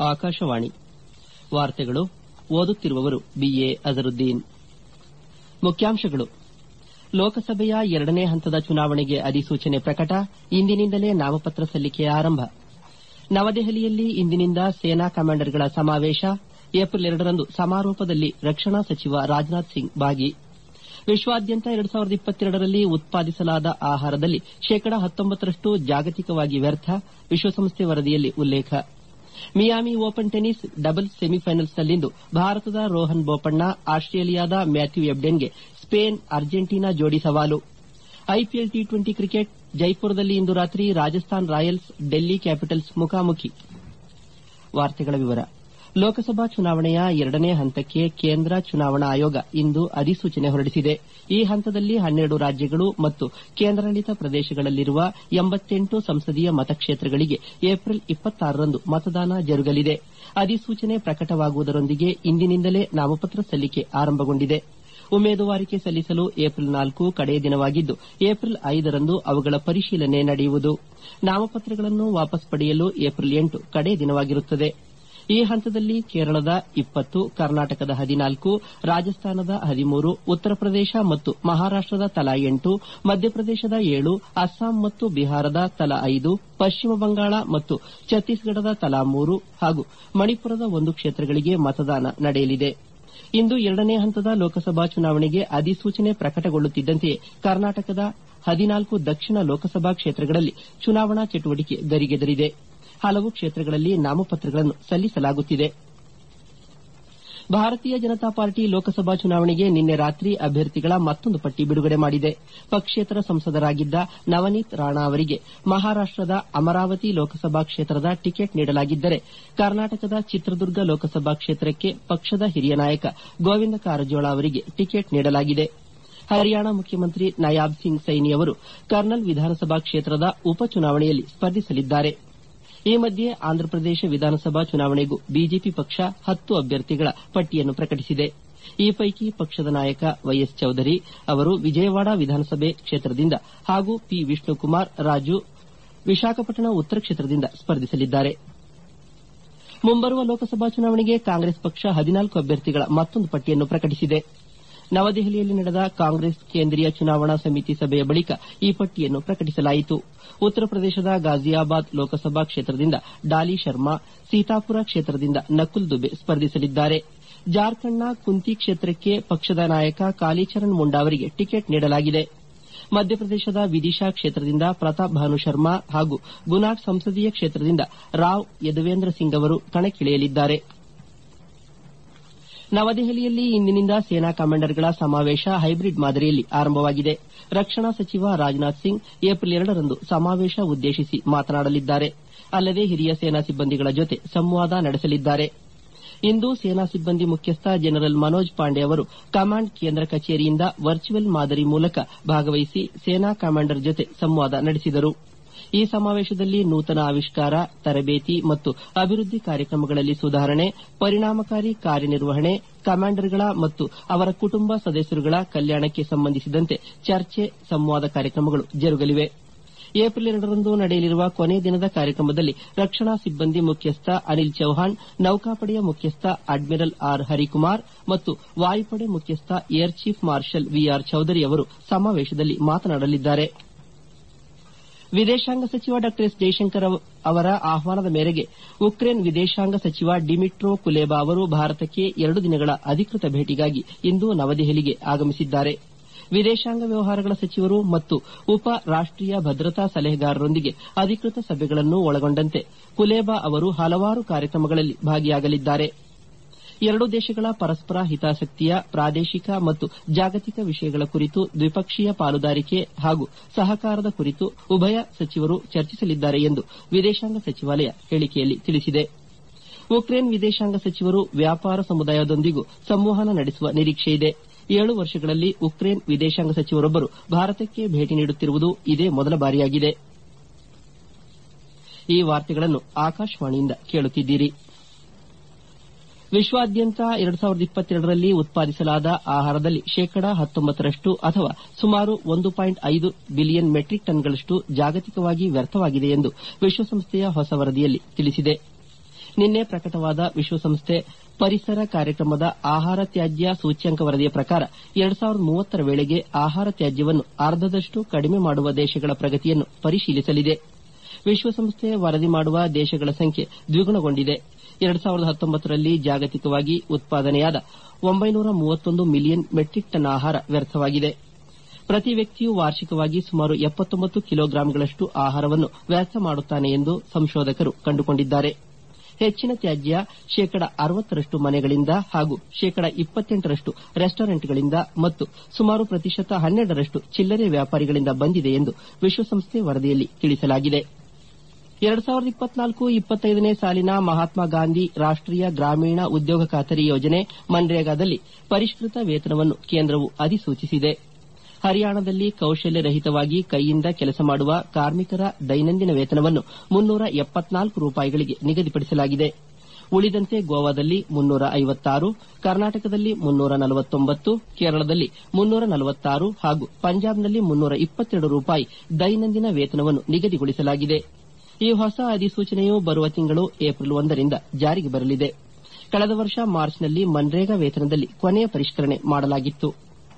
ಆಕಾಶವಾಣಿ ವಾರ್ತೆಗಳು ಓದುತ್ತಿರುವವರು ಬಿಎ ಅಜರುದ್ದೀನ್ ಮುಖ್ಯಾಂಶಗಳು ಲೋಕಸಭೆಯ ಎರಡನೇ ಹಂತದ ಚುನಾವಣೆಗೆ ಅಧಿಸೂಚನೆ ಪ್ರಕಟ ಇಂದಿನಿಂದಲೇ ನಾಮಪತ್ರ ಸಲ್ಲಿಕೆ ಆರಂಭ ನವದೆಹಲಿಯಲ್ಲಿ ಇಂದಿನಿಂದ ಸೇನಾ ಕಮಾಂಡರ್ಗಳ ಸಮಾವೇಶ ಏಪ್ರಿಲ್ ಎರಡರಂದು ಸಮಾರೋಪದಲ್ಲಿ ರಕ್ಷಣಾ ಸಚಿವ ರಾಜನಾಥ್ ಸಿಂಗ್ ಭಾಗಿ ವಿಶ್ವಾದ್ಯಂತ ಎರಡು ಸಾವಿರದ ಇಪ್ಪತ್ತೆರಡರಲ್ಲಿ ಉತ್ಪಾದಿಸಲಾದ ಆಹಾರದಲ್ಲಿ ಶೇಕಡಾ ಹತ್ತೊಂಬತ್ತರಷ್ಟು ಜಾಗತಿಕವಾಗಿ ವ್ಯರ್ಥ ವಿಶ್ವಸಂಸ್ಥೆ ವರದಿಯಲ್ಲಿ ಉಲ್ಲೇಖ ಮಿಯಾಮಿ ಓಪನ್ ಟೆನಿಸ್ ಡಬಲ್ಸ್ ಸೆಮಿಫೈನಲ್ಸ್ನಲ್ಲಿಂದು ಭಾರತದ ರೋಹನ್ ಬೋಪಣ್ಣ ಆಸ್ಟ್ರೇಲಿಯಾದ ಮ್ಯಾಥ್ಯೂ ಎಬ್ಡೆನ್ಗೆ ಸ್ಪೇನ್ ಅರ್ಜೆಂಟೀನಾ ಜೋಡಿ ಸವಾಲು ಐಪಿಎಲ್ ಟಿ ಟ್ವೆಂಟಿ ಕ್ರಿಕೆಟ್ ಜೈಪುರದಲ್ಲಿ ಇಂದು ರಾತ್ರಿ ರಾಜಸ್ಥಾನ್ ರಾಯಲ್ಸ್ ಡೆಲ್ಲಿ ಕ್ಯಾಪಿಟಲ್ಸ್ ಮುಖಾಮುಖಿ ಲೋಕಸಭಾ ಚುನಾವಣೆಯ ಎರಡನೇ ಹಂತಕ್ಕೆ ಕೇಂದ್ರ ಚುನಾವಣಾ ಆಯೋಗ ಇಂದು ಅಧಿಸೂಚನೆ ಹೊರಡಿಸಿದೆ ಈ ಹಂತದಲ್ಲಿ ಹನ್ನೆರಡು ರಾಜ್ಯಗಳು ಮತ್ತು ಕೇಂದ್ರಾಡಳಿತ ಪ್ರದೇಶಗಳಲ್ಲಿರುವ ಎಂಬತ್ತೆಂಟು ಸಂಸದೀಯ ಮತಕ್ಷೇತ್ರಗಳಿಗೆ ಏಪ್ರಿಲ್ ಇಪ್ಪತ್ತಾರರಂದು ಮತದಾನ ಜರುಗಲಿದೆ ಅಧಿಸೂಚನೆ ಪ್ರಕಟವಾಗುವುದರೊಂದಿಗೆ ಇಂದಿನಿಂದಲೇ ನಾಮಪತ್ರ ಸಲ್ಲಿಕೆ ಆರಂಭಗೊಂಡಿದೆ ಉಮೇದುವಾರಿಕೆ ಸಲ್ಲಿಸಲು ಏಪ್ರಿಲ್ ನಾಲ್ಕು ಕಡೆಯ ದಿನವಾಗಿದ್ದು ಏಪ್ರಿಲ್ ಐದರಂದು ಅವುಗಳ ಪರಿಶೀಲನೆ ನಡೆಯುವುದು ನಾಮಪತ್ರಗಳನ್ನು ವಾಪಸ್ ಪಡೆಯಲು ಏಪ್ರಿಲ್ ಎಂಟು ಕಡೆಯ ದಿನವಾಗಿರುತ್ತದೆ ಈ ಹಂತದಲ್ಲಿ ಕೇರಳದ ಇಪ್ಪತ್ತು ಕರ್ನಾಟಕದ ಹದಿನಾಲ್ಕು ರಾಜಸ್ಥಾನದ ಹದಿಮೂರು ಉತ್ತರ ಪ್ರದೇಶ ಮತ್ತು ಮಹಾರಾಷ್ಟದ ತಲಾ ಎಂಟು ಮಧ್ಯಪ್ರದೇಶದ ಏಳು ಅಸ್ಸಾಂ ಮತ್ತು ಬಿಹಾರದ ತಲಾ ಐದು ಪಶ್ಚಿಮ ಬಂಗಾಳ ಮತ್ತು ಛತ್ತೀಸ್ಗಢದ ತಲಾ ಮೂರು ಹಾಗೂ ಮಣಿಪುರದ ಒಂದು ಕ್ಷೇತ್ರಗಳಿಗೆ ಮತದಾನ ನಡೆಯಲಿದೆ ಇಂದು ಎರಡನೇ ಹಂತದ ಲೋಕಸಭಾ ಚುನಾವಣೆಗೆ ಅಧಿಸೂಚನೆ ಪ್ರಕಟಗೊಳ್ಳುತ್ತಿದ್ದಂತೆಯೇ ಕರ್ನಾಟಕದ ಹದಿನಾಲ್ಕು ದಕ್ಷಿಣ ಲೋಕಸಭಾ ಕ್ಷೇತ್ರಗಳಲ್ಲಿ ಚುನಾವಣಾ ಚಟುವಟಿಕೆ ಗರಿಗೆದರಿದೆ ಹಲವು ಕ್ಷೇತ್ರಗಳಲ್ಲಿ ನಾಮಪತ್ರಗಳನ್ನು ಸಲ್ಲಿಸಲಾಗುತ್ತಿದೆ ಭಾರತೀಯ ಜನತಾ ಪಾರ್ಟಿ ಲೋಕಸಭಾ ಚುನಾವಣೆಗೆ ನಿನ್ನೆ ರಾತ್ರಿ ಅಭ್ಯರ್ಥಿಗಳ ಮತ್ತೊಂದು ಪಟ್ಟಿ ಬಿಡುಗಡೆ ಮಾಡಿದೆ ಪಕ್ಷೇತರ ಸಂಸದರಾಗಿದ್ದ ನವನೀತ್ ರಾಣಾ ಅವರಿಗೆ ಮಹಾರಾಷ್ಟದ ಅಮರಾವತಿ ಲೋಕಸಭಾ ಕ್ಷೇತ್ರದ ಟಿಕೆಟ್ ನೀಡಲಾಗಿದ್ದರೆ ಕರ್ನಾಟಕದ ಚಿತ್ರದುರ್ಗ ಲೋಕಸಭಾ ಕ್ಷೇತ್ರಕ್ಕೆ ಪಕ್ಷದ ಹಿರಿಯ ನಾಯಕ ಗೋವಿಂದ ಕಾರಜೋಳ ಅವರಿಗೆ ಟಿಕೆಟ್ ನೀಡಲಾಗಿದೆ ಹರಿಯಾಣ ಮುಖ್ಯಮಂತ್ರಿ ನಯಾಬ್ ಸಿಂಗ್ ಸೈನಿ ಅವರು ಕರ್ನಲ್ ವಿಧಾನಸಭಾ ಕ್ಷೇತ್ರದ ಉಪಚುನಾವಣೆಯಲ್ಲಿ ಸ್ಪರ್ಧಿಸಲಿದ್ದಾರೆ ಈ ಮಧ್ಯೆ ಆಂಧ್ರಪ್ರದೇಶ ವಿಧಾನಸಭಾ ಚುನಾವಣೆಗೂ ಬಿಜೆಪಿ ಪಕ್ಷ ಹತ್ತು ಅಭ್ಯರ್ಥಿಗಳ ಪಟ್ಟಿಯನ್ನು ಪ್ರಕಟಿಸಿದೆ ಈ ಪೈಕಿ ಪಕ್ಷದ ನಾಯಕ ವೈಎಸ್ ಚೌಧರಿ ಅವರು ವಿಜಯವಾಡ ವಿಧಾನಸಭೆ ಕ್ಷೇತ್ರದಿಂದ ಹಾಗೂ ಪಿ ವಿಷ್ಣುಕುಮಾರ್ ರಾಜು ವಿಶಾಖಪಟ್ಟಣ ಉತ್ತರ ಕ್ಷೇತ್ರದಿಂದ ಸ್ಪರ್ಧಿಸಲಿದ್ದಾರೆ ಮುಂಬರುವ ಲೋಕಸಭಾ ಚುನಾವಣೆಗೆ ಕಾಂಗ್ರೆಸ್ ಪಕ್ಷ ಹದಿನಾಲ್ಕು ಅಭ್ಯರ್ಥಿಗಳ ಮತ್ತೊಂದು ಪಟ್ಟಿಯನ್ನು ಪ್ರಕಟಿಸಿದೆ ನವದೆಹಲಿಯಲ್ಲಿ ನಡೆದ ಕಾಂಗ್ರೆಸ್ ಕೇಂದ್ರೀಯ ಚುನಾವಣಾ ಸಮಿತಿ ಸಭೆಯ ಬಳಿಕ ಈ ಪಟ್ಟಿಯನ್ನು ಪ್ರಕಟಿಸಲಾಯಿತು ಉತ್ತರ ಪ್ರದೇಶದ ಗಾಜಿಯಾಬಾದ್ ಲೋಕಸಭಾ ಕ್ಷೇತ್ರದಿಂದ ಡಾಲಿ ಶರ್ಮಾ ಸೀತಾಪುರ ಕ್ಷೇತ್ರದಿಂದ ನಕುಲ್ ದುಬೆ ಸ್ಪರ್ಧಿಸಲಿದ್ದಾರೆ ಜಾರ್ಖಂಡ್ನ ಕುಂತಿ ಕ್ಷೇತ್ರಕ್ಕೆ ಪಕ್ಷದ ನಾಯಕ ಕಾಲಿಚರಣ್ ಮುಂಡಾ ಅವರಿಗೆ ಟಿಕೆಟ್ ನೀಡಲಾಗಿದೆ ಮಧ್ಯಪ್ರದೇಶದ ವಿದಿಶಾ ಕ್ಷೇತ್ರದಿಂದ ಪ್ರತಾಪ್ ಭಾನು ಶರ್ಮಾ ಹಾಗೂ ಗುನಾರ್ ಸಂಸದೀಯ ಕ್ಷೇತ್ರದಿಂದ ರಾವ್ ಯದುವೇಂದ್ರ ಸಿಂಗ್ ಅವರು ಕಣಕ್ಕಿಳಿಯಲಿದ್ದಾರೆ ನವದೆಹಲಿಯಲ್ಲಿ ಇಂದಿನಿಂದ ಸೇನಾ ಕಮಾಂಡರ್ಗಳ ಸಮಾವೇಶ ಹೈಬ್ರಿಡ್ ಮಾದರಿಯಲ್ಲಿ ಆರಂಭವಾಗಿದೆ ರಕ್ಷಣಾ ಸಚಿವ ರಾಜನಾಥ್ ಸಿಂಗ್ ಏಪ್ರಿಲ್ ಎರಡರಂದು ಸಮಾವೇಶ ಉದ್ದೇಶಿಸಿ ಮಾತನಾಡಲಿದ್ದಾರೆ ಅಲ್ಲದೆ ಹಿರಿಯ ಸೇನಾ ಸಿಬ್ಬಂದಿಗಳ ಜೊತೆ ಸಂವಾದ ನಡೆಸಲಿದ್ದಾರೆ ಇಂದು ಸೇನಾ ಸಿಬ್ಬಂದಿ ಮುಖ್ಯಸ್ಥ ಜನರಲ್ ಮನೋಜ್ ಪಾಂಡೆ ಅವರು ಕಮಾಂಡ್ ಕೇಂದ್ರ ಕಚೇರಿಯಿಂದ ವರ್ಚುವಲ್ ಮಾದರಿ ಮೂಲಕ ಭಾಗವಹಿಸಿ ಸೇನಾ ಕಮಾಂಡರ್ ಜೊತೆ ಸಂವಾದ ನಡೆಸಿದರು ಈ ಸಮಾವೇಶದಲ್ಲಿ ನೂತನ ಆವಿಷ್ಕಾರ ತರಬೇತಿ ಮತ್ತು ಅಭಿವೃದ್ಧಿ ಕಾರ್ಯಕ್ರಮಗಳಲ್ಲಿ ಸುಧಾರಣೆ ಪರಿಣಾಮಕಾರಿ ಕಾರ್ಯನಿರ್ವಹಣೆ ಕಮಾಂಡರ್ಗಳ ಮತ್ತು ಅವರ ಕುಟುಂಬ ಸದಸ್ಯರುಗಳ ಕಲ್ಯಾಣಕ್ಕೆ ಸಂಬಂಧಿಸಿದಂತೆ ಚರ್ಚೆ ಸಂವಾದ ಕಾರ್ಯಕ್ರಮಗಳು ಜರುಗಲಿವೆ ಏಪ್ರಿಲ್ ಎರಡರಂದು ನಡೆಯಲಿರುವ ಕೊನೆ ದಿನದ ಕಾರ್ಯಕ್ರಮದಲ್ಲಿ ರಕ್ಷಣಾ ಸಿಬ್ಬಂದಿ ಮುಖ್ಯಸ್ಥ ಅನಿಲ್ ಚೌಹಾಣ್ ನೌಕಾಪಡೆಯ ಮುಖ್ಯಸ್ಥ ಅಡ್ಮಿರಲ್ ಆರ್ ಹರಿಕುಮಾರ್ ಮತ್ತು ವಾಯುಪಡೆ ಮುಖ್ಯಸ್ಥ air chief marshal V R Chaudhary ಅವರು ಸಮಾವೇಶದಲ್ಲಿ ಮಾತನಾಡಲಿದ್ದಾರೆ ವಿದೇಶಾಂಗ ಸಚಿವ ಡಾ ಎಸ್ ಜೈಶಂಕರ್ ಅವರ ಆಹ್ವಾನದ ಮೇರೆಗೆ ಉಕ್ರೇನ್ ವಿದೇಶಾಂಗ ಸಚಿವ ಡಿಮಿಟ್ರೋ ಕುಲೇಬಾ ಅವರು ಭಾರತಕ್ಕೆ ಎರಡು ದಿನಗಳ ಅಧಿಕೃತ ಭೇಟಿಗಾಗಿ ಇಂದು ನವದೆಹಲಿಗೆ ಆಗಮಿಸಿದ್ದಾರೆ ವಿದೇಶಾಂಗ ವ್ಯವಹಾರಗಳ ಸಚಿವರು ಮತ್ತು ಉಪ ರಾಷ್ಟೀಯ ಭದ್ರತಾ ಸಲಹೆಗಾರರೊಂದಿಗೆ ಅಧಿಕೃತ ಸಭೆಗಳನ್ನು ಒಳಗೊಂಡಂತೆ ಕುಲೇಬಾ ಅವರು ಹಲವಾರು ಕಾರ್ಯಕ್ರಮಗಳಲ್ಲಿ ಭಾಗಿಯಾಗಲಿದ್ದಾರೆ ಎರಡೂ ದೇಶಗಳ ಪರಸ್ಪರ ಹಿತಾಸಕ್ತಿಯ ಪ್ರಾದೇಶಿಕ ಮತ್ತು ಜಾಗತಿಕ ವಿಷಯಗಳ ಕುರಿತು ದ್ವಿಪಕ್ಷೀಯ ಪಾಲುದಾರಿಕೆ ಹಾಗೂ ಸಹಕಾರದ ಕುರಿತು ಉಭಯ ಸಚಿವರು ಚರ್ಚಿಸಲಿದ್ದಾರೆ ಎಂದು ವಿದೇಶಾಂಗ ಸಚಿವಾಲಯ ಹೇಳಿಕೆಯಲ್ಲಿ ತಿಳಿಸಿದೆ ಉಕ್ರೇನ್ ವಿದೇಶಾಂಗ ಸಚಿವರು ವ್ಯಾಪಾರ ಸಮುದಾಯದೊಂದಿಗೂ ಸಂವಹನ ನಡೆಸುವ ನಿರೀಕ್ಷೆಯಿದೆ ಏಳು ವರ್ಷಗಳಲ್ಲಿ ಉಕ್ರೇನ್ ವಿದೇಶಾಂಗ ಸಚಿವರೊಬ್ಬರು ಭಾರತಕ್ಕೆ ಭೇಟಿ ನೀಡುತ್ತಿರುವುದು ಇದೇ ಮೊದಲ ಬಾರಿಯಾಗಿದೆ ಈ ವಾರ್ತೆಗಳನ್ನು ಆಕಾಶವಾಣಿಯಿಂದ ಕೇಳುತ್ತಿದ್ದೀರಿ ವಿಶ್ವಾದ್ಯಂತ ಎರಡು ಸಾವಿರದ ಇಪ್ಪತ್ತೆರಡರಲ್ಲಿ ಉತ್ಪಾದಿಸಲಾದ ಆಹಾರದಲ್ಲಿ ಶೇಕಡಾ ಹತ್ತೊಂಬತ್ತರಷ್ಟು ಅಥವಾ ಸುಮಾರು ಒಂದು ಪಾಯಿಂಟ್ ಐದು ಬಿಲಿಯನ್ ಮೆಟ್ರಿಕ್ ಟನ್ಗಳಷ್ಟು ಜಾಗತಿಕವಾಗಿ ವ್ಯರ್ಥವಾಗಿದೆ ಎಂದು ವಿಶ್ವಸಂಸ್ಥೆಯ ಹೊಸ ವರದಿಯಲ್ಲಿ ತಿಳಿಸಿದೆ ನಿನ್ನೆ ಪ್ರಕಟವಾದ ವಿಶ್ವಸಂಸ್ಥೆ ಪರಿಸರ ಕಾರ್ಯಕ್ರಮದ ಆಹಾರ ತ್ಯಾಜ್ಯ ಸೂಚ್ಯಂಕ ವರದಿಯ ಪ್ರಕಾರ ಎರಡ್ ಸಾವಿರದ ಮೂವತ್ತರ ವೇಳೆಗೆ ಆಹಾರ ತ್ಯಾಜ್ಯವನ್ನು ಅರ್ಧದಷ್ಟು ಕಡಿಮೆ ಮಾಡುವ ದೇಶಗಳ ಪ್ರಗತಿಯನ್ನು ಪರಿಶೀಲಿಸಲಿದೆ ವಿಶ್ವಸಂಸ್ಥೆ ವರದಿ ಮಾಡುವ ದೇಶಗಳ ಸಂಖ್ಯೆ ದ್ವಿಗುಣಗೊಂಡಿದೆ ಎರಡ್ ಸಾವಿರದ ಹತ್ತೊಂಬತ್ತರಲ್ಲಿ ಜಾಗತಿಕವಾಗಿ ಉತ್ಪಾದನೆಯಾದ ಒಂಬೈನೂರ ಮೂವತ್ತೊಂದು ಮಿಲಿಯನ್ ಮೆಟ್ರಿಕ್ ಟನ್ ಆಹಾರ ವ್ಯರ್ಥವಾಗಿದೆ ಪ್ರತಿ ವ್ಯಕ್ತಿಯು ವಾರ್ಷಿಕವಾಗಿ ಸುಮಾರು ಎಪ್ಪತ್ತೊಂಬತ್ತು ಕಿಲೋಗ್ರಾಂಗಳಷ್ಟು ಆಹಾರವನ್ನು ವ್ಯರ್ಥ ಮಾಡುತ್ತಾನೆ ಎಂದು ಸಂಶೋಧಕರು ಕಂಡುಕೊಂಡಿದ್ದಾರೆ ಹೆಚ್ಚಿನ ತ್ಯಾಜ್ಯ ಶೇಕಡ ಅರವತ್ತರಷ್ಟು ಮನೆಗಳಿಂದ ಹಾಗೂ ಶೇಕಡ ಇಪ್ಪತ್ತೆಂಟರಷ್ಟು ರೆಸ್ಟೋರೆಂಟ್ಗಳಿಂದ ಮತ್ತು ಸುಮಾರು ಪ್ರತಿಶತ ಹನ್ನೆರಡರಷ್ಟು ಚಿಲ್ಲರೆ ವ್ಯಾಪಾರಿಗಳಿಂದ ಬಂದಿದೆ ಎಂದು ವಿಶ್ವಸಂಸ್ಥೆ ವರದಿಯಲ್ಲಿ ತಿಳಿಸಲಾಗಿದೆ ಎರಡ್ ಸಾವಿರದ ಇಪ್ಪತ್ನಾಲ್ಕು ಇಪ್ಪತ್ತೈದನೇ ಸಾಲಿನ ಮಹಾತ್ಮ ಗಾಂಧಿ ರಾಷ್ಟೀಯ ಗ್ರಾಮೀಣ ಉದ್ಯೋಗ ಖಾತರಿ ಯೋಜನೆ ಮನ್ರೇಗಾದಲ್ಲಿ ಪರಿಷ್ಕೃತ ವೇತನವನ್ನು ಕೇಂದ್ರವು ಅಧಿಸೂಚಿಸಿದೆ ಹರಿಯಾಣದಲ್ಲಿ ಕೌಶಲ್ಯ ರಹಿತವಾಗಿ ಕೈಯಿಂದ ಕೆಲಸ ಮಾಡುವ ಕಾರ್ಮಿಕರ ದೈನಂದಿನ ವೇತನವನ್ನು ಮುನ್ನೂರ ಎಪ್ಪತ್ನಾಲ್ಕು ರೂಪಾಯಿಗಳಿಗೆ ನಿಗದಿಪಡಿಸಲಾಗಿದೆ ಉಳಿದಂತೆ ಗೋವಾದಲ್ಲಿ ಮುನ್ನೂರ ಐವತ್ತಾರು ಕರ್ನಾಟಕದಲ್ಲಿ ಮುನ್ನೂರ ನಲವತ್ತೊಂಬತ್ತು ಕೇರಳದಲ್ಲಿ ಮುನ್ನೂರ ನಲವತ್ತಾರು ಹಾಗೂ ಪಂಜಾಬ್ನಲ್ಲಿ ಮುನ್ನೂರ ಇಪ್ಪತ್ತೆರಡು ರೂಪಾಯಿ ದೈನಂದಿನ ವೇತನವನ್ನು ನಿಗದಿಗೊಳಿಸಲಾಗಿದೆ ಈ ಹೊಸ ಅಧಿಸೂಚನೆಯು ಬರುವ ತಿಂಗಳು ಏಪ್ರಿಲ್ ಒಂದರಿಂದ ಜಾರಿಗೆ ಬರಲಿದೆ ಕಳೆದ ವರ್ಷ ಮಾರ್ಚ್ನಲ್ಲಿ ಮನ್ರೇಗಾ ವೇತನದಲ್ಲಿ ಕೊನೆಯ ಪರಿಷ್ಕರಣೆ ಮಾಡಲಾಗಿತ್ತು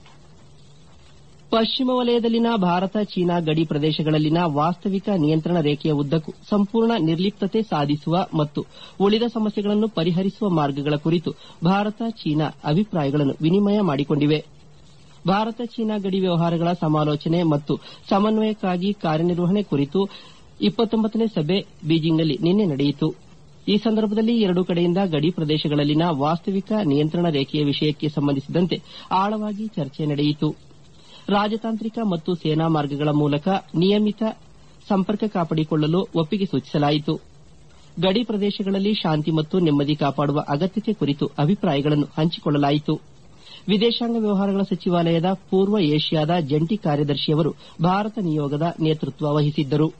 ಪಶ್ಚಿಮ ವಲಯದಲ್ಲಿನ ಭಾರತ ಚೀನಾ ಗಡಿ ಪ್ರದೇಶಗಳಲ್ಲಿನ ವಾಸ್ತವಿಕ ನಿಯಂತ್ರಣ ರೇಖೆಯ ಉದ್ದಕ್ಕೂ ಸಂಪೂರ್ಣ ನಿರ್ಲಿಪ್ತತೆ ಸಾಧಿಸುವ ಮತ್ತು ಉಳಿದ ಸಮಸ್ಯೆಗಳನ್ನು ಪರಿಹರಿಸುವ ಮಾರ್ಗಗಳ ಕುರಿತು ಭಾರತ ಚೀನಾ ಅಭಿಪ್ರಾಯಗಳನ್ನು ವಿನಿಮಯ ಮಾಡಿಕೊಂಡಿವೆ ಭಾರತ ಚೀನಾ ಗಡಿ ವ್ಯವಹಾರಗಳ ಸಮಾಲೋಚನೆ ಮತ್ತು ಸಮನ್ವಯಕ್ಕಾಗಿ ಕಾರ್ಯನಿರ್ವಹಣೆ ಕುರಿತು ಇಪ್ಪತ್ತೊಂಬತ್ತನೇ ಸಭೆ ಬೀಜಿಂಗ್ನಲ್ಲಿ ನಿನ್ನೆ ನಡೆಯಿತು ಈ ಸಂದರ್ಭದಲ್ಲಿ ಎರಡೂ ಕಡೆಯಿಂದ ಗಡಿ ಪ್ರದೇಶಗಳಲ್ಲಿನ ವಾಸ್ತವಿಕ ನಿಯಂತ್ರಣ ರೇಖೆಯ ವಿಷಯಕ್ಕೆ ಸಂಬಂಧಿಸಿದಂತೆ ಆಳವಾಗಿ ಚರ್ಚೆ ನಡೆಯಿತು ರಾಜತಾಂತ್ರಿಕ ಮತ್ತು ಸೇನಾ ಮಾರ್ಗಗಳ ಮೂಲಕ ನಿಯಮಿತ ಸಂಪರ್ಕ ಕಾಪಾಡಿಕೊಳ್ಳಲು ಒಪ್ಪಿಗೆ ಸೂಚಿಸಲಾಯಿತು ಗಡಿ ಪ್ರದೇಶಗಳಲ್ಲಿ ಶಾಂತಿ ಮತ್ತು ನೆಮ್ಮದಿ ಕಾಪಾಡುವ ಅಗತ್ಯತೆ ಕುರಿತು ಅಭಿಪ್ರಾಯಗಳನ್ನು ಹಂಚಿಕೊಳ್ಳಲಾಯಿತು ವಿದೇಶಾಂಗ ವ್ಯವಹಾರಗಳ ಸಚಿವಾಲಯದ ಪೂರ್ವ ಏಷ್ಯಾದ ಜಂಟಿ ಕಾರ್ಯದರ್ಶಿಯವರು ಭಾರತ ನಿಯೋಗದ ನೇತೃತ್ವ ವಹಿಸಿದ್ದರು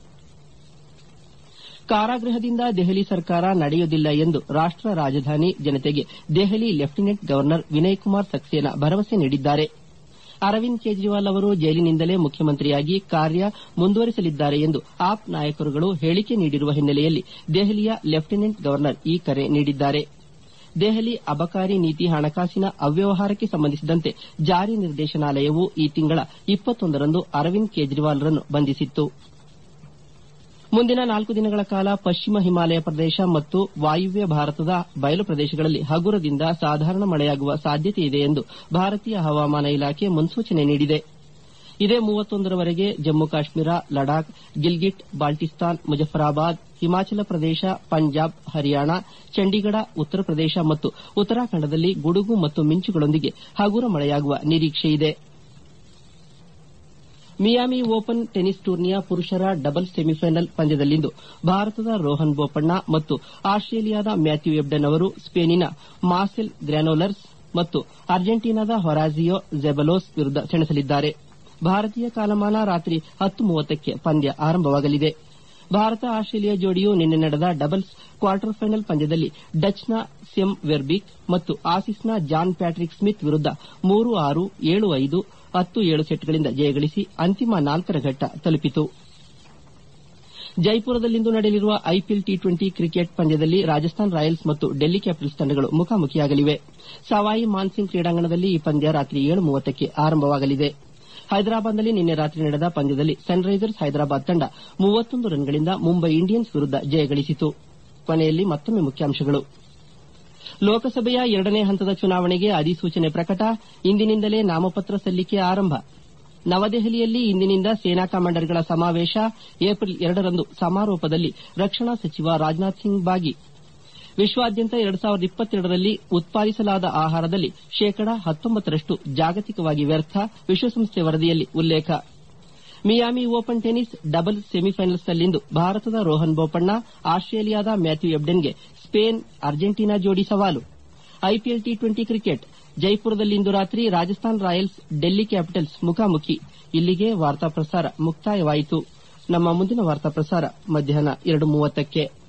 ಕಾರಾಗೃಹದಿಂದ ದೆಹಲಿ ಸರ್ಕಾರ ನಡೆಯುವುದಿಲ್ಲ ಎಂದು ರಾಷ್ಟ ರಾಜಧಾನಿ ಜನತೆಗೆ ದೆಹಲಿ ಲೆಫ್ಟಿನೆಂಟ್ ಗವರ್ನರ್ ವಿನಯ್ ಕುಮಾರ್ ಸಕ್ಸೇನಾ ಭರವಸೆ ನೀಡಿದ್ದಾರೆ ಅರವಿಂದ್ ಕೇಜ್ರಿವಾಲ್ ಅವರು ಜೈಲಿನಿಂದಲೇ ಮುಖ್ಯಮಂತ್ರಿಯಾಗಿ ಕಾರ್ಯ ಮುಂದುವರಿಸಲಿದ್ದಾರೆ ಎಂದು ಆಪ್ ನಾಯಕರುಗಳು ಹೇಳಿಕೆ ನೀಡಿರುವ ಹಿನ್ನೆಲೆಯಲ್ಲಿ ದೆಹಲಿಯ ಲೆಫ್ಟಿನೆಂಟ್ ಗವರ್ನರ್ ಈ ಕರೆ ನೀಡಿದ್ದಾರೆ ದೆಹಲಿ ಅಬಕಾರಿ ನೀತಿ ಹಣಕಾಸಿನ ಅವ್ಯವಹಾರಕ್ಕೆ ಸಂಬಂಧಿಸಿದಂತೆ ಜಾರಿ ನಿರ್ದೇಶನಾಲಯವು ಈ ತಿಂಗಳ ಇಪ್ಪತ್ತೊಂದರಂದು ಅರವಿಂದ್ ಕೇಜ್ರಿವಾಲ್ರನ್ನು ಬಂಧಿಸಿತ್ತು ಮುಂದಿನ ನಾಲ್ಕು ದಿನಗಳ ಕಾಲ ಪಶ್ಚಿಮ ಹಿಮಾಲಯ ಪ್ರದೇಶ ಮತ್ತು ವಾಯುವ್ಯ ಭಾರತದ ಬಯಲು ಪ್ರದೇಶಗಳಲ್ಲಿ ಹಗುರದಿಂದ ಸಾಧಾರಣ ಮಳೆಯಾಗುವ ಸಾಧ್ಯತೆಯಿದೆ ಎಂದು ಭಾರತೀಯ ಹವಾಮಾನ ಇಲಾಖೆ ಮುನ್ಸೂಚನೆ ನೀಡಿದೆ ಇದೇ ಮೂವತ್ತೊಂದರವರೆಗೆ ಜಮ್ಮು ಕಾಶ್ಮೀರ ಲಡಾಖ್ ಗಿಲ್ಗಿಟ್ ಬಾಲ್ಟಿಸ್ತಾನ್ ಮುಜಫರಾಬಾದ್ ಹಿಮಾಚಲ ಪ್ರದೇಶ ಪಂಜಾಬ್ ಹರಿಯಾಣ ಚಂಡೀಗಢ ಉತ್ತರ ಪ್ರದೇಶ ಮತ್ತು ಉತ್ತರಾಖಂಡದಲ್ಲಿ ಗುಡುಗು ಮತ್ತು ಮಿಂಚುಗಳೊಂದಿಗೆ ಹಗುರ ಮಳೆಯಾಗುವ ನಿರೀಕ್ಷೆಯಿದೆ ಮಿಯಾಮಿ ಓಪನ್ ಟೆನಿಸ್ ಟೂರ್ನಿಯ ಪುರುಷರ ಡಬಲ್ಸ್ ಸೆಮಿಫೈನಲ್ ಪಂದ್ಯದಲ್ಲಿಂದು ಭಾರತದ ರೋಹನ್ ಬೋಪಣ್ಣ ಮತ್ತು ಆಸ್ಟ್ರೇಲಿಯಾದ ಮ್ಯಾಥ್ಯೂ ಎಬ್ಡನ್ ಅವರು ಸ್ಪೇನಿನ ಮಾರ್ಸೆಲ್ ಗ್ರ್ಯಾನೋಲರ್ಸ್ ಮತ್ತು ಅರ್ಜೆಂಟೀನಾದ ಹೊರಾಜಿಯೋ ಜೆಬಲೋಸ್ ವಿರುದ್ಧ ಸೆಣಸಲಿದ್ದಾರೆ ಭಾರತೀಯ ಕಾಲಮಾನ ರಾತ್ರಿ ಹತ್ತು ಮೂವತ್ತಕ್ಕೆ ಪಂದ್ಯ ಆರಂಭವಾಗಲಿದೆ ಭಾರತ ಆಸ್ಟ್ರೇಲಿಯಾ ಜೋಡಿಯು ನಿನ್ನೆ ನಡೆದ ಡಬಲ್ಸ್ ಕ್ವಾರ್ಟರ್ ಫೈನಲ್ ಪಂದ್ಯದಲ್ಲಿ ಡಚ್ನ ಸೆಮ್ ವೆರ್ಬಿಕ್ ಮತ್ತು ಆಸೀಸ್ನ ಜಾನ್ ಪ್ಯಾಟ್ರಿಕ್ ಸ್ಮಿತ್ ವಿರುದ್ಧ ಮೂರು ಆರು ಏಳು ಐದು ಹತ್ತು ಏಳು ಸೆಟ್ಗಳಿಂದ ಜಯಗಳಿಸಿ ಅಂತಿಮ ನಾಲ್ಕರ ಘಟ್ಟ ತಲುಪಿತು ಜೈಪುರದಲ್ಲಿಂದು ನಡೆಯಲಿರುವ ಐಪಿಎಲ್ ಟಿ ಟ್ವೆಂಟಿ ಕ್ರಿಕೆಟ್ ಪಂದ್ಯದಲ್ಲಿ ರಾಜಸ್ಥಾನ್ ರಾಯಲ್ಸ್ ಮತ್ತು ಡೆಲ್ಲಿ ಕ್ಯಾಪಿಟಲ್ಸ್ ತಂಡಗಳು ಮುಖಾಮುಖಿಯಾಗಲಿವೆ ಸವಾಯಿ ಮಾನ್ಸಿಂಗ್ ಕ್ರೀಡಾಂಗಣದಲ್ಲಿ ಈ ಪಂದ್ಯ ರಾತ್ರಿ ಏಳು ಮೂವತ್ತಕ್ಕೆ ಆರಂಭವಾಗಲಿದೆ ಹೈದರಾಬಾದ್ನಲ್ಲಿ ನಿನ್ನೆ ರಾತ್ರಿ ನಡೆದ ಪಂದ್ಯದಲ್ಲಿ ಸನ್ರೈಸರ್ಸ್ ಹೈದರಾಬಾದ್ ತಂಡ ಮೂವತ್ತೊಂದು ರನ್ಗಳಿಂದ ಮುಂಬೈ ಇಂಡಿಯನ್ಸ್ ವಿರುದ್ಧ ಜಯಗಳಿಸಿತು ಕೊನೆಯಲ್ಲಿ ಮತ್ತೊಮ್ಮೆ ಮುಖ್ಯಾಂಶಗಳು ಲೋಕಸಭೆಯ ಎರಡನೇ ಹಂತದ ಚುನಾವಣೆಗೆ ಅಧಿಸೂಚನೆ ಪ್ರಕಟ ಇಂದಿನಿಂದಲೇ ನಾಮಪತ್ರ ಸಲ್ಲಿಕೆ ಆರಂಭ ನವದೆಹಲಿಯಲ್ಲಿ ಇಂದಿನಿಂದ ಸೇನಾ ಕಮಾಂಡರ್ಗಳ ಸಮಾವೇಶ ಏಪ್ರಿಲ್ ಎರಡರಂದು ಸಮಾರೋಪದಲ್ಲಿ ರಕ್ಷಣಾ ಸಚಿವ ರಾಜನಾಥ್ ಸಿಂಗ್ ಭಾಗಿ ವಿಶ್ವಾದ್ಯಂತ ಎರಡು ಸಾವಿರದ ಇಪ್ಪತ್ತೆರಡರಲ್ಲಿ ಉತ್ಪಾದಿಸಲಾದ ಆಹಾರದಲ್ಲಿ ಶೇಕಡ ಹತ್ತೊಂಬತ್ತರಷ್ಟು ಜಾಗತಿಕವಾಗಿ ವ್ಯರ್ಥ ವಿಶ್ವಸಂಸ್ಥೆ ವರದಿಯಲ್ಲಿ ಉಲ್ಲೇಖ ಮಿಯಾಮಿ ಓಪನ್ ಟೆನಿಸ್ ಡಬಲ್ಸ್ ಸೆಮಿಫೈನಲ್ಸ್ನಲ್ಲಿಂದು ಭಾರತದ ರೋಹನ್ ಬೋಪಣ್ಣ ಆಸ್ಟ್ರೇಲಿಯಾದ ಮ್ಯಾಥ್ಯೂ ಎಬ್ಡೆನ್ಗೆ ಸ್ಪೇನ್ ಅರ್ಜೆಂಟೀನಾ ಜೋಡಿ ಸವಾಲು ಐಪಿಎಲ್ ಟಿ ಟ್ವೆಂಟಿ ಕ್ರಿಕೆಟ್ ಜೈಪುರದಲ್ಲಿಂದು ರಾತ್ರಿ ರಾಜಸ್ಥಾನ್ ರಾಯಲ್ಸ್ ಡೆಲ್ಲಿ ಕ್ಯಾಪಿಟಲ್ಸ್ ಮುಖಾಮುಖಿ ಇಲ್ಲಿಗೆ ವಾರ್ತಾ ಪ್ರಸಾರ ಮುಕ್ತಾಯವಾಯಿತು ನಮ್ಮ ಮುಂದಿನ ವಾರ್ತಾ ಪ್ರಸಾರ ಮಧ್ಯಾಹ್ನ ಎರಡು ಮೂವತ್ತಕ್ಕೆ